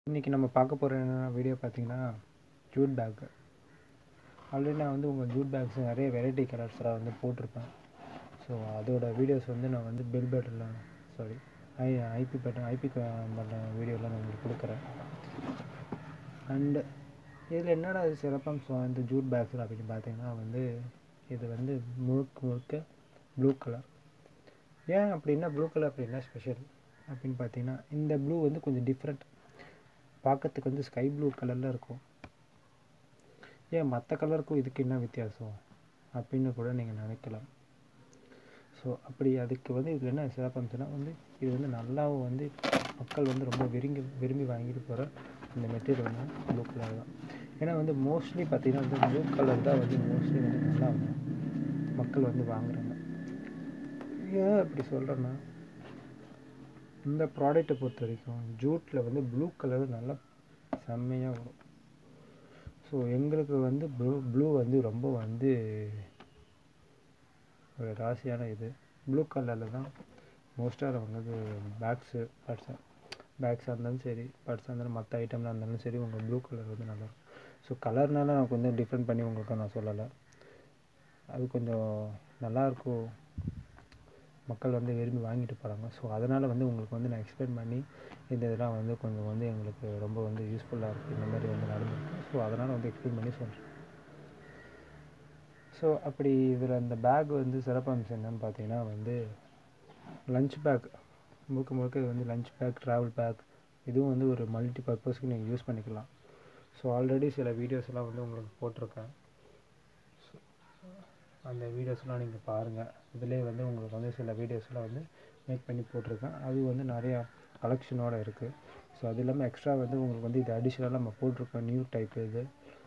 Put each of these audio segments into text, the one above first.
இன்றைக்கி நம்ம பார்க்க போகிற வீடியோ பார்த்தீங்கன்னா ஜூட் பேக்கு ஆல்ரெடி நான் வந்து உங்கள் ஜூட் பேக்ஸ் நிறைய வெரைட்டி கலர்ஸ்லாம் வந்து போட்டிருப்பேன் ஸோ அதோட வீடியோஸ் வந்து நான் வந்து பெல் பட்டனில் sorry I IP button IP button வீடியோவில் நான் உங்களுக்கு கொடுக்குறேன் அண்டு இதில் என்னடா இது சிறப்பம்சம் இந்த ஜூட் பேக்ஸில் அப்படின்னு பார்த்தீங்கன்னா வந்து இது வந்து முழுக்க முழுக்க ப்ளூ கலர் ஏன் அப்படின்னா ப்ளூ கலர் அப்படின்னா ஸ்பெஷல் அப்படின்னு பார்த்தீங்கன்னா இந்த ப்ளூ வந்து கொஞ்சம் டிஃப்ரெண்ட் பார்க்கறதுக்கு வந்து ஸ்கை ப்ளூ கலரில் இருக்கும் ஏன் மற்ற கலருக்கும் இதுக்கு என்ன வித்தியாசம் அப்படின்னு கூட நீங்கள் நினைக்கலாம் ஸோ அப்படி அதுக்கு வந்து இது என்ன சிறப்பம்சம்னா வந்து இது வந்து நல்லாவும் வந்து மக்கள் வந்து ரொம்ப விரும்பி விரும்பி வாங்கிட்டு போகிற இந்த மெட்டீரியல் வந்து ப்ளூ கலர் தான் ஏன்னா வந்து மோஸ்ட்லி பார்த்தீங்கன்னா வந்து ப்ளூ கலர் தான் வந்து மோஸ்ட்லி வந்து நல்லா மக்கள் வந்து வாங்குறாங்க ஏன் அப்படி சொல்கிறேன்னா இந்த ப்ராடக்ட்டை பொறுத்த வரைக்கும் ஜூட்டில் வந்து ப்ளூ கலர் நல்லா செம்மையாக வரும் ஸோ எங்களுக்கு வந்து ப்ளூ ப்ளூ வந்து ரொம்ப வந்து ஒரு ராசியான இது ப்ளூ கலரில் தான் மோஸ்ட்டாக நம்ம வந்து பேக்ஸு பர்ஸு பேக்ஸாக இருந்தாலும் சரி பர்ஸாக இருந்தாலும் மற்ற ஐட்டம்லாம் இருந்தாலும் சரி உங்கள் ப்ளூ கலர் வந்து நல்லாயிருக்கும் ஸோ கலர்னால நான் கொஞ்சம் டிஃப்ரெண்ட் பண்ணி உங்களுக்கு நான் சொல்லலை அது கொஞ்சம் நல்லாயிருக்கும் மக்கள் வந்து விரும்பி வாங்கிட்டு போகிறாங்க ஸோ அதனால் வந்து உங்களுக்கு வந்து நான் எக்ஸ்பிளைன் பண்ணி இந்த இதெல்லாம் வந்து கொஞ்சம் வந்து எங்களுக்கு ரொம்ப வந்து யூஸ்ஃபுல்லாக இருக்குது இந்த மாதிரி வந்து நடந்திருக்கு ஸோ அதனால் வந்து எக்ஸ்பிளைன் பண்ணி சொல்கிறேன் ஸோ அப்படி இதில் அந்த பேக் வந்து சிறப்பம்சம் என்னன்னு பார்த்தீங்கன்னா வந்து லஞ்ச் பேக் முழுக்க முழுக்க இது வந்து லஞ்ச் பேக் ட்ராவல் பேக் இதுவும் வந்து ஒரு மல்டி பர்பஸ்க்கு நீங்கள் யூஸ் பண்ணிக்கலாம் ஸோ ஆல்ரெடி சில வீடியோஸ் எல்லாம் வந்து உங்களுக்கு போட்டிருக்கேன் அந்த வீடியோஸ்லாம் நீங்கள் பாருங்கள் இதிலே வந்து உங்களுக்கு வந்து சில வீடியோஸ்லாம் வந்து மேக் பண்ணி போட்டிருக்கேன் அது வந்து நிறையா கலெக்ஷனோடு இருக்குது ஸோ அது இல்லாமல் எக்ஸ்ட்ரா வந்து உங்களுக்கு வந்து இது அடிஷ்னலாக நம்ம போட்டிருக்கோம் நியூ டைப் இது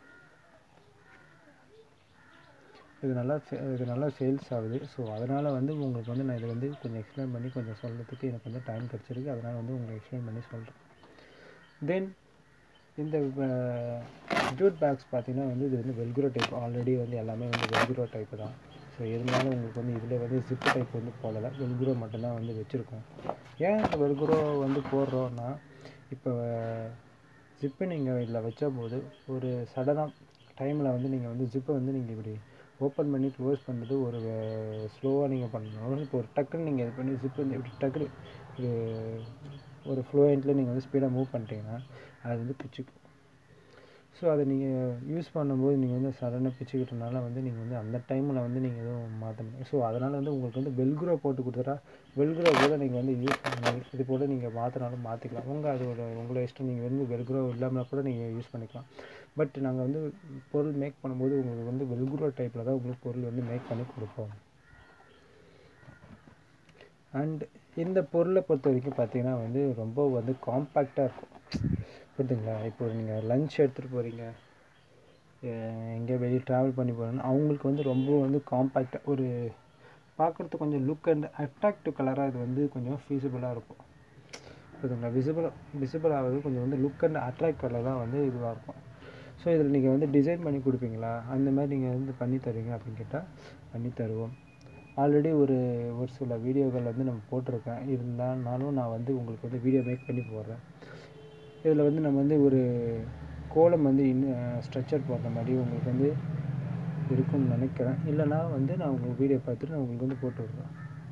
இது நல்லா இது நல்லா சேல்ஸ் ஆகுது ஸோ அதனால் வந்து உங்களுக்கு வந்து நான் இதை வந்து கொஞ்சம் எக்ஸ்பிளைன் பண்ணி கொஞ்சம் சொல்கிறதுக்கு எனக்கு வந்து டைம் கிடச்சிருக்கு அதனால் வந்து உங்களுக்கு எக்ஸ்பிளைன் பண்ணி சொல்கிறேன் தென் இந்த ஜூட் பேக்ஸ் பார்த்தீங்கன்னா வந்து இது வந்து வெல்குரோ டைப் ஆல்ரெடி வந்து எல்லாமே வந்து வெல்குரோ டைப்பு தான் ஸோ இருந்தாலும் உங்களுக்கு வந்து இதில் வந்து ஜிப்பு டைப் வந்து போடலை வெல்குரோ மட்டும்தான் வந்து வச்சுருக்கோம் ஏன் இந்த வெல்குரோ வந்து போடுறோன்னா இப்போ ஜிப்பு நீங்கள் இதில் வச்ச போது ஒரு சடனாக டைமில் வந்து நீங்கள் வந்து ஜிப்பை வந்து நீங்கள் இப்படி ஓப்பன் பண்ணி க்ளோஸ் பண்ணுறது ஒரு ஸ்லோவாக நீங்கள் பண்ணணும் இப்போ ஒரு டக்குன்னு நீங்கள் இது பண்ணி ஜிப் வந்து இப்படி டக்குன்னு ஒரு ஒரு ஃப்ளோயண்ட்டில் நீங்கள் வந்து ஸ்பீடாக மூவ் பண்ணிட்டீங்கன்னா அது வந்து பிச்சுக்கும் ஸோ அதை நீங்கள் யூஸ் பண்ணும்போது நீங்கள் வந்து சடனாக பிச்சுக்கிட்டனால வந்து நீங்கள் வந்து அந்த டைமில் வந்து நீங்கள் எதுவும் மாற்ற முடியும் ஸோ அதனால் வந்து உங்களுக்கு வந்து வெல்குரோ போட்டு கொடுத்துட்டா வெல்குரோ கூட நீங்கள் வந்து யூஸ் பண்ணி இது போல நீங்கள் மாற்றினாலும் மாற்றிக்கலாம் உங்கள் அதோட உங்களை இஷ்டம் நீங்கள் வந்து வெல்குரோ இல்லாமல் கூட நீங்கள் யூஸ் பண்ணிக்கலாம் பட் நாங்கள் வந்து பொருள் மேக் பண்ணும்போது உங்களுக்கு வந்து வெல்குரோ டைப்பில் தான் உங்களுக்கு பொருள் வந்து மேக் பண்ணி கொடுப்போம் அண்ட் இந்த பொருளை பொறுத்த வரைக்கும் பார்த்தீங்கன்னா வந்து ரொம்ப வந்து காம்பேக்டாக இருக்கும் புரியுதுங்களா இப்போ நீங்கள் லஞ்ச் எடுத்துகிட்டு போகிறீங்க எங்கே வெளியே ட்ராவல் பண்ணி போகிறோன்னா அவங்களுக்கு வந்து ரொம்ப வந்து காம்பேக்டாக ஒரு பார்க்குறதுக்கு கொஞ்சம் லுக் அண்ட் அட்ராக்டிவ் கலராக இது வந்து கொஞ்சம் ஃபீஸிபிளாக இருக்கும் புரியுதுங்களா விசிபிள் விசிபிள் ஆகிறது கொஞ்சம் வந்து லுக் அண்ட் அட்ராக்ட் கலர் தான் வந்து இதுவாக இருக்கும் ஸோ இதில் நீங்கள் வந்து டிசைன் பண்ணி கொடுப்பீங்களா அந்த மாதிரி நீங்கள் வந்து பண்ணி தருவீங்க அப்படின்னு கேட்டால் பண்ணி தருவோம் ஆல்ரெடி ஒரு ஒரு சில வீடியோக்கள் வந்து நம்ம போட்டிருக்கேன் இருந்தாலும் நான் வந்து உங்களுக்கு வந்து வீடியோ மேக் பண்ணி போடுறேன் இதில் வந்து நம்ம வந்து ஒரு கோலம் வந்து இன்னும் ஸ்ட்ரக்சர் போடுற மாதிரி உங்களுக்கு வந்து இருக்கும்னு நினைக்கிறேன் இல்லைனா வந்து நான் உங்களுக்கு வீடியோ பார்த்துட்டு நான் உங்களுக்கு வந்து போட்டு விட்றேன்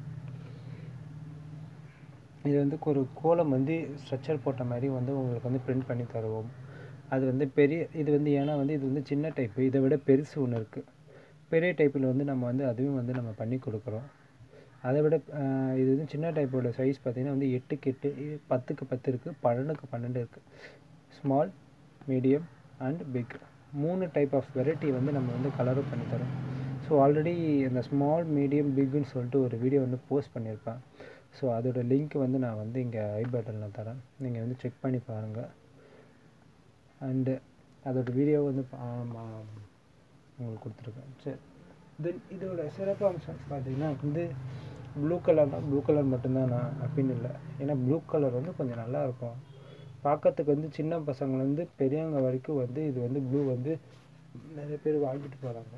இது வந்து ஒரு கோலம் வந்து ஸ்ட்ரக்சர் போட்ட மாதிரி வந்து உங்களுக்கு வந்து பிரிண்ட் பண்ணி தருவோம் அது வந்து பெரிய இது வந்து ஏன்னா வந்து இது வந்து சின்ன டைப்பு இதை விட பெருசு ஒன்று இருக்குது பெரிய டைப்பில் வந்து நம்ம வந்து அதுவும் வந்து நம்ம பண்ணி கொடுக்குறோம் அதை விட இது வந்து சின்ன டைப்போட சைஸ் பார்த்திங்கன்னா வந்து எட்டுக்கு எட்டு பத்துக்கு பத்து இருக்குது பன்னெண்டுக்கு பன்னெண்டு இருக்குது ஸ்மால் மீடியம் அண்ட் பிக் மூணு டைப் ஆஃப் வெரைட்டி வந்து நம்ம வந்து கலரும் பண்ணி தரோம் ஸோ ஆல்ரெடி அந்த ஸ்மால் மீடியம் பிக்குன்னு சொல்லிட்டு ஒரு வீடியோ வந்து போஸ்ட் பண்ணியிருப்பேன் ஸோ அதோட லிங்க் வந்து நான் வந்து இங்கே ஐ பட்டனில் தரேன் நீங்கள் வந்து செக் பண்ணி பாருங்கள் அண்டு அதோட வீடியோ வந்து உங்களுக்கு கொடுத்துருக்கேன் சரி தென் இதோட சிறப்பு அம்சம் பார்த்தீங்கன்னா வந்து ப்ளூ கலர்னா ப்ளூ கலர் மட்டும்தான் நான் அப்படின்னு இல்லை ஏன்னா ப்ளூ கலர் வந்து கொஞ்சம் நல்லா இருக்கும் பார்க்கறதுக்கு வந்து சின்ன பசங்கள்லேருந்து பெரியவங்க வரைக்கும் வந்து இது வந்து ப்ளூ வந்து நிறைய பேர் வாங்கிட்டு போகிறாங்க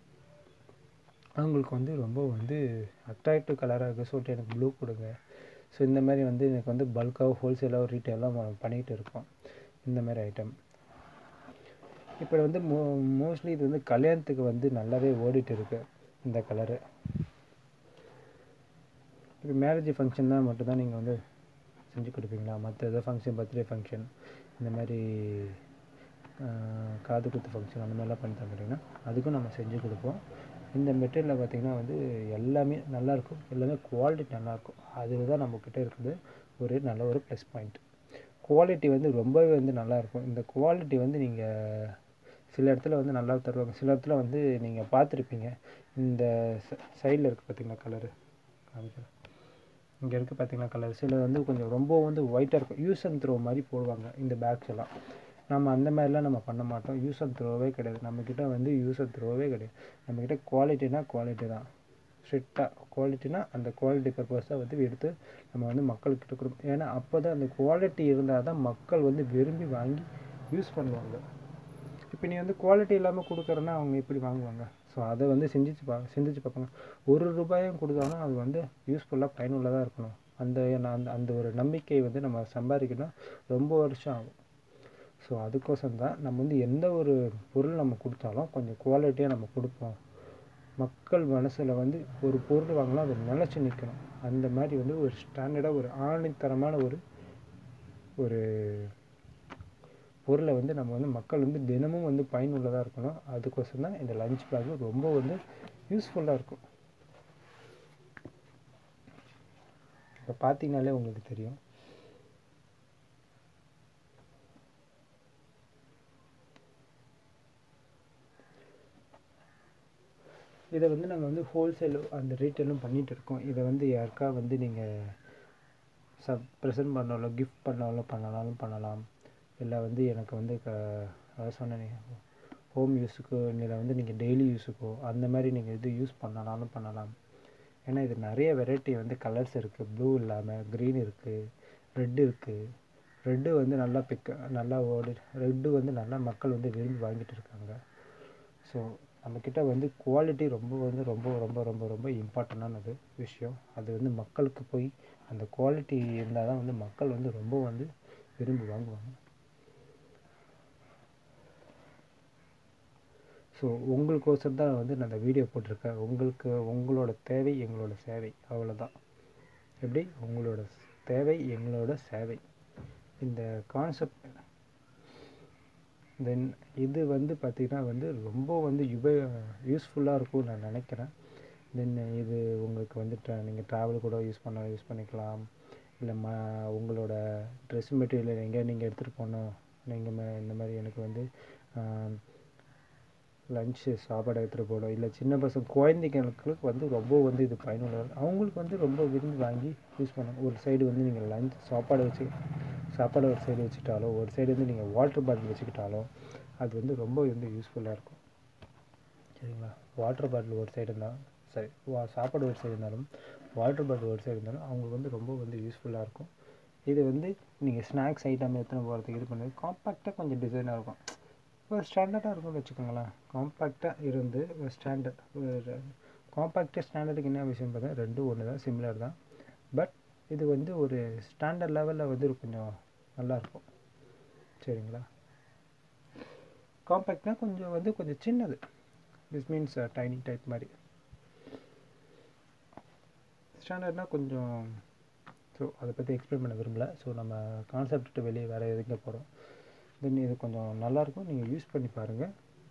அவங்களுக்கு வந்து ரொம்ப வந்து அட்ராக்டிவ் கலராக இருக்குது சொல்லிட்டு எனக்கு ப்ளூ கொடுங்க ஸோ இந்த மாதிரி வந்து எனக்கு வந்து பல்காக ஹோல்சேலாக ரீட்டெயிலாக பண்ணிகிட்டு இருக்கோம் இந்த மாதிரி ஐட்டம் இப்போ வந்து மோ மோஸ்ட்லி இது வந்து கல்யாணத்துக்கு வந்து நல்லாவே ஓடிட்டு இருக்கு இந்த கலரு இப்போ மேரேஜ் ஃபங்க்ஷன் தான் மட்டும்தான் நீங்கள் வந்து செஞ்சு கொடுப்பீங்களா மற்ற ஏதோ ஃபங்க்ஷன் பர்த்டே ஃபங்க்ஷன் இந்த மாதிரி காது குத்து ஃபங்க்ஷன் அந்த மாதிரிலாம் பண்ணி தந்துட்டிங்கன்னா அதுக்கும் நம்ம செஞ்சு கொடுப்போம் இந்த மெட்டீரியலில் பார்த்திங்கன்னா வந்து எல்லாமே நல்லாயிருக்கும் எல்லாமே குவாலிட்டி நல்லாயிருக்கும் அதில் தான் நம்மக்கிட்ட இருக்குது ஒரு நல்ல ஒரு ப்ளஸ் பாயிண்ட் குவாலிட்டி வந்து ரொம்பவே வந்து நல்லாயிருக்கும் இந்த குவாலிட்டி வந்து நீங்கள் சில இடத்துல வந்து நல்லா தருவாங்க சில இடத்துல வந்து நீங்கள் பார்த்துருப்பீங்க இந்த சைடில் இருக்குது பார்த்தீங்களா கலரு காமிக்கிறேன் இங்கே இருக்குது பார்த்தீங்களா கலர் சில வந்து கொஞ்சம் ரொம்ப வந்து ஒயிட்டாக இருக்கும் யூஸ் அண்ட் த்ரோ மாதிரி போடுவாங்க இந்த பேக்ஸ் எல்லாம் நம்ம அந்த மாதிரிலாம் நம்ம பண்ண மாட்டோம் யூஸ் அண்ட் த்ரோவே கிடையாது நம்மக்கிட்ட வந்து யூஸ் அண்ட் த்ரோவே கிடையாது நம்மக்கிட்ட குவாலிட்டினா குவாலிட்டி தான் ஸ்ட்ரிக்டாக குவாலிட்டினா அந்த குவாலிட்டி பர்பஸாக வந்து எடுத்து நம்ம வந்து மக்கள்கிட்ட கொடுப்போம் ஏன்னா அப்போ தான் அந்த குவாலிட்டி இருந்தால் தான் மக்கள் வந்து விரும்பி வாங்கி யூஸ் பண்ணுவாங்க இப்போ நீ வந்து குவாலிட்டி இல்லாமல் கொடுக்குறேன்னா அவங்க எப்படி வாங்குவாங்க ஸோ அதை வந்து செஞ்சிச்சு பா சிந்திச்சு பார்ப்பாங்க ஒரு ரூபாயும் கொடுத்தாலும் அது வந்து யூஸ்ஃபுல்லாக பயனுள்ளதாக இருக்கணும் அந்த அந்த அந்த ஒரு நம்பிக்கை வந்து நம்ம சம்பாதிக்கணும் ரொம்ப வருஷம் ஆகும் ஸோ அதுக்கோசரம் தான் நம்ம வந்து எந்த ஒரு பொருள் நம்ம கொடுத்தாலும் கொஞ்சம் குவாலிட்டியாக நம்ம கொடுப்போம் மக்கள் மனசில் வந்து ஒரு பொருள் வாங்கினா அது நிலச்சி நிற்கணும் அந்த மாதிரி வந்து ஒரு ஸ்டாண்டர்டாக ஒரு ஆணித்தரமான ஒரு ஒரு பொருளை வந்து நம்ம வந்து மக்கள் வந்து தினமும் வந்து பயனுள்ளதாக இருக்கணும் அதுக்கோசரம் தான் இந்த லஞ்ச் பேக் ரொம்ப வந்து யூஸ்ஃபுல்லாக இருக்கும் இப்போ பார்த்தீங்கனாலே உங்களுக்கு தெரியும் இதை வந்து நாங்கள் வந்து ஹோல்சேல் அந்த ரீட்டெயிலும் பண்ணிகிட்டு இருக்கோம் இதை வந்து யாருக்கா வந்து நீங்கள் சப் ப்ரெசென்ட் பண்ணாலும் கிஃப்ட் பண்ணாலும் பண்ணலாலும் பண்ணலாம் இல்லை வந்து எனக்கு வந்து க அதாவது சொன்னேனே ஹோம் யூஸுக்கோ இல்லை வந்து நீங்கள் டெய்லி யூஸுக்கோ அந்த மாதிரி நீங்கள் இது யூஸ் பண்ணலாலும் பண்ணலாம் ஏன்னா இது நிறைய வெரைட்டி வந்து கலர்ஸ் இருக்குது ப்ளூ இல்லாமல் க்ரீன் இருக்குது ரெட்டு இருக்குது ரெட்டு வந்து நல்லா பிக்க நல்லா ஓடி ரெட்டு வந்து நல்லா மக்கள் வந்து விரும்பி வாங்கிட்டு இருக்காங்க ஸோ நம்மக்கிட்ட வந்து குவாலிட்டி ரொம்ப வந்து ரொம்ப ரொம்ப ரொம்ப ரொம்ப இம்பார்ட்டண்டானது விஷயம் அது வந்து மக்களுக்கு போய் அந்த குவாலிட்டி இருந்தால் தான் வந்து மக்கள் வந்து ரொம்ப வந்து விரும்பி வாங்குவாங்க ஸோ உங்களுக்கோசரம் தான் வந்து நான் அந்த வீடியோ போட்டிருக்கேன் உங்களுக்கு உங்களோட தேவை எங்களோட சேவை அவ்வளோதான் எப்படி உங்களோட தேவை எங்களோட சேவை இந்த கான்செப்ட் தென் இது வந்து பார்த்திங்கன்னா வந்து ரொம்ப வந்து யுப யூஸ்ஃபுல்லாக இருக்கும்னு நான் நினைக்கிறேன் தென் இது உங்களுக்கு வந்து ட்ரா நீங்கள் ட்ராவல் கூட யூஸ் பண்ண யூஸ் பண்ணிக்கலாம் இல்லை ம உங்களோட ட்ரெஸ் மெட்டீரியல் எங்கே நீங்கள் எடுத்துகிட்டு போகணும் நீங்கள் இந்த மாதிரி எனக்கு வந்து லஞ்சு சாப்பாடு எடுத்துகிட்டு போகணும் இல்லை சின்ன பசங்க குழந்தைங்களுக்கு வந்து ரொம்ப வந்து இது பயனுள்ளது அவங்களுக்கு வந்து ரொம்ப விரும்பி வாங்கி யூஸ் பண்ணணும் ஒரு சைடு வந்து நீங்கள் லஞ்ச் சாப்பாடு வச்சு சாப்பாடு ஒரு சைடு வச்சுக்கிட்டாலோ ஒரு சைடு வந்து நீங்கள் வாட்டர் பாட்டில் வச்சுக்கிட்டாலோ அது வந்து ரொம்ப வந்து யூஸ்ஃபுல்லாக இருக்கும் சரிங்களா வாட்டர் பாட்டில் ஒரு சைடு இருந்தால் சரி வா சாப்பாடு ஒரு சைடு இருந்தாலும் வாட்டர் பாட்டில் ஒரு சைடு இருந்தாலும் அவங்களுக்கு வந்து ரொம்ப வந்து யூஸ்ஃபுல்லாக இருக்கும் இது வந்து நீங்கள் ஸ்நாக்ஸ் ஐட்டம் எத்தனை போகிறதுக்கு இது பண்ணுறது காம்பேக்டாக கொஞ்சம் டிசைனாக இருக்கும் ஒரு ஸ்டாண்டர்டாக இருக்கும்னு வச்சுக்கோங்களேன் காம்பேக்டாக இருந்து ஒரு ஸ்டாண்டர்ட் ஒரு காம்பேக்டாக ஸ்டாண்டர்டுக்கு என்ன விஷயம் பார்த்தா ரெண்டும் ஒன்று தான் சிமிலர் தான் பட் இது வந்து ஒரு ஸ்டாண்டர்ட் லெவலில் வந்து கொஞ்சம் நல்லாயிருக்கும் சரிங்களா காம்பேக்ட்னால் கொஞ்சம் வந்து கொஞ்சம் சின்னது திஸ் மீன்ஸ் டைனி டைப் மாதிரி ஸ்டாண்டர்ட்னால் கொஞ்சம் ஸோ அதை பற்றி எக்ஸ்பிளைன் பண்ண விரும்பல ஸோ நம்ம கான்செப்ட் விட்டு வெளியே வேறு எதுங்க போகிறோம் தென் இது கொஞ்சம் நல்லாயிருக்கும் நீங்கள் யூஸ் பண்ணி பாருங்கள்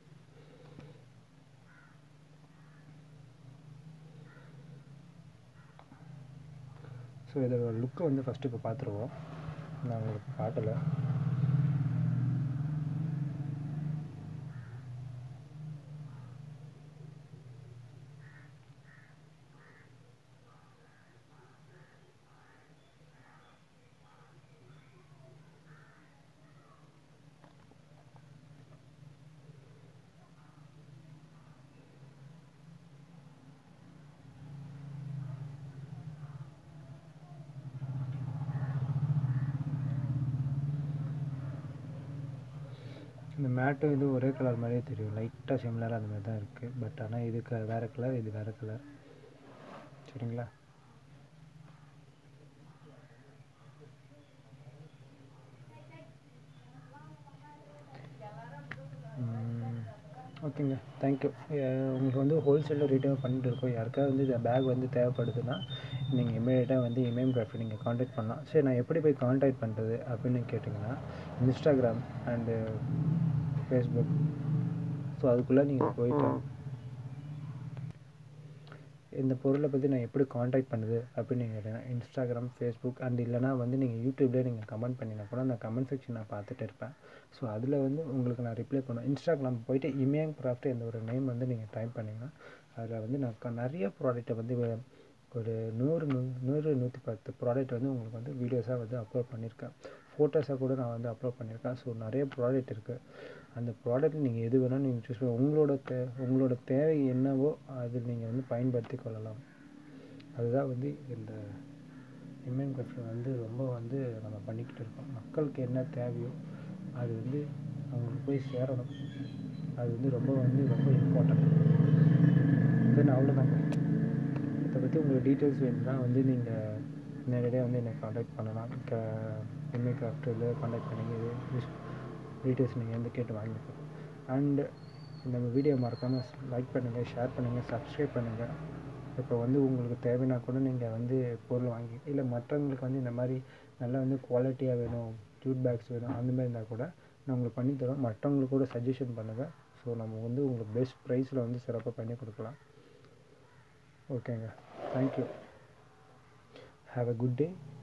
ஸோ இதோட லுக்கை வந்து ஃபஸ்ட்டு இப்போ பார்த்துருவோம் நான் உங்களுக்கு காட்டலை இந்த மேட்டும் இது ஒரே கலர் மாதிரியே தெரியும் லைட்டாக சிமிலராக அந்த மாதிரி தான் இருக்குது பட் ஆனால் இதுக்கு வேறு கலர் இது வேறு கலர் சரிங்களா ஓகேங்க தேங்க்யூ உங்களுக்கு வந்து ஹோல்சேலில் ரீட்டைல் பண்ணிட்டு இருக்கோம் யாருக்காவது வந்து இந்த பேக் வந்து தேவைப்படுதுன்னா நீங்கள் இமீடியட்டாக வந்து இமேம் கிராஃப்ட் நீங்கள் காண்டாக்ட் பண்ணலாம் சரி நான் எப்படி போய் காண்டாக்ட் பண்ணுறது அப்படின்னு கேட்டிங்கன்னா இன்ஸ்டாகிராம் அண்டு ஃபேஸ்புக் ஸோ அதுக்குள்ளே நீங்கள் போயிட்டு இந்த பொருளை பற்றி நான் எப்படி காண்டாக்ட் பண்ணுது அப்படின்னு நீங்கள் கேட்டீங்கன்னா இன்ஸ்டாகிராம் ஃபேஸ்புக் அண்ட் இல்லைனா வந்து நீங்கள் யூடியூப்லேயே நீங்கள் கமெண்ட் பண்ணினா கூட அந்த கமெண்ட் செக்ஷன் நான் பார்த்துட்டு இருப்பேன் ஸோ அதில் வந்து உங்களுக்கு நான் ரிப்ளை பண்ணுவேன் இன்ஸ்டாகிராம் போயிட்டு இமேங் கிராஃப்ட் என்ற ஒரு நேம் வந்து நீங்கள் டைப் பண்ணிங்கன்னா அதில் வந்து நான் க- நிறைய ப்ராடக்ட்டை வந்து வே- ஒரு நூறு நூ நூறு நூற்றி பத்து ப்ராடக்ட் வந்து உங்களுக்கு வந்து வீடியோஸாக வந்து அப்லோட் பண்ணியிருக்கேன் ஃபோட்டோஸாக கூட நான் வந்து அப்லோட் பண்ணியிருக்கேன் ஸோ நிறைய ப்ராடக்ட் இருக்குது அந்த ப்ராடக்ட் நீங்கள் எது வேணாலும் நீங்கள் சூஸ் பண்ணி உங்களோட தே உங்களோட தேவை என்னவோ அது நீங்கள் வந்து பயன்படுத்தி கொள்ளலாம் அதுதான் வந்து இந்த இமேன் கிராஃப்டில் வந்து ரொம்ப வந்து நம்ம பண்ணிக்கிட்டு இருக்கோம் மக்களுக்கு என்ன தேவையோ அது வந்து அவங்களுக்கு போய் சேரணும் அது வந்து ரொம்ப வந்து ரொம்ப இம்பார்ட்டன்ட் தென் அவ்வளோதாங்க இதை பற்றி உங்களுக்கு டீட்டெயில்ஸ் வேணும்னா வந்து நீங்கள் நேரடியாக வந்து என்னை காண்டாக்ட் பண்ணலாம் க எம்ஏ கிராஃப்டில் காண்டாக்ட் பண்ணி இது டீட்டெயில்ஸ் நீங்கள் வந்து கேட்டு வாங்கிக்கலாம் அண்டு நம்ம வீடியோ மறக்காமல் லைக் பண்ணுங்கள் ஷேர் பண்ணுங்கள் சப்ஸ்கிரைப் பண்ணுங்கள் இப்போ வந்து உங்களுக்கு தேவைன்னா கூட நீங்கள் வந்து பொருள் வாங்கி இல்லை மற்றவங்களுக்கு வந்து இந்த மாதிரி நல்லா வந்து குவாலிட்டியாக வேணும் ஜூட் பேக்ஸ் வேணும் அந்த மாதிரி இருந்தால் கூட நான் உங்களுக்கு பண்ணி தரோம் மற்றவங்களுக்கு கூட சஜஷன் பண்ணுங்கள் ஸோ நம்ம வந்து உங்களுக்கு பெஸ்ட் ப்ரைஸில் வந்து சிறப்பாக பண்ணி கொடுக்கலாம் ஓகேங்க thank you have a good day